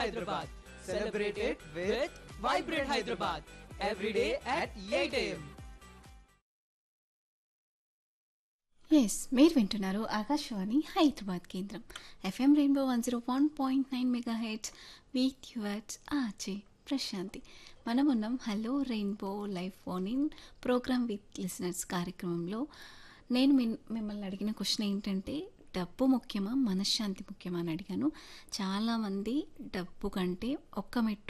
Hyderabad. Celebrate it with Vibrate Hyderabad. Every day at 8 a.m. Yes మీరు వింటున్నారు ఆకాశవాణి హైదరాబాద్ కేంద్రం F M rainbow one zero one point nine mega hertz with yours ఆచే ప్రశాంతి మనం ఉన్నాం hello rainbow live phone in program with listeners కార్యక్రమంలో నేను మిన్- మిమ్మల్ని అడిగిన క్వశ్చన్ ఏంటంటే డబ్బు ముఖ్యమా మనశ్శాంతి ముఖ్యమా అని అడిగాను చాలామంది డబ్బు కంటే ఒక్క మెట్టు